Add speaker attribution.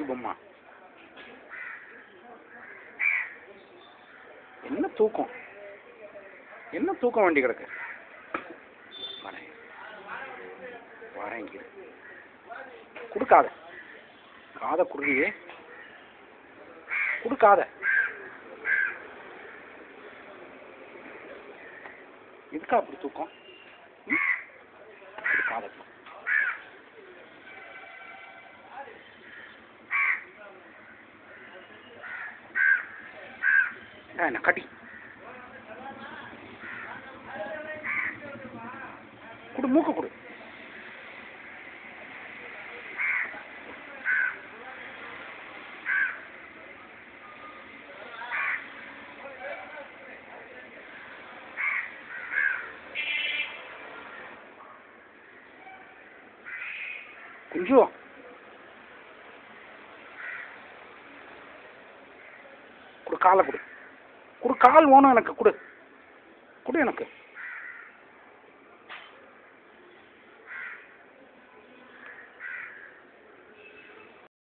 Speaker 1: குட்டி பொம்மா என்ன தூக்கம் என்ன தூக்கம் வண்டி கிடக்கு வரேன் வரேன் இங்க இரு. கொடுக்காத காதை குடுறியே கொடுக்காத எதுக்கா அப்படி தூக்கம் ம்? கொடுக்காத ஆ என்ன கட்டி குடு மூக்க குடு குஞ்சு குடு காலை குடு குடு கால் வேணும் எனக்கு குடு குடு எனக்கு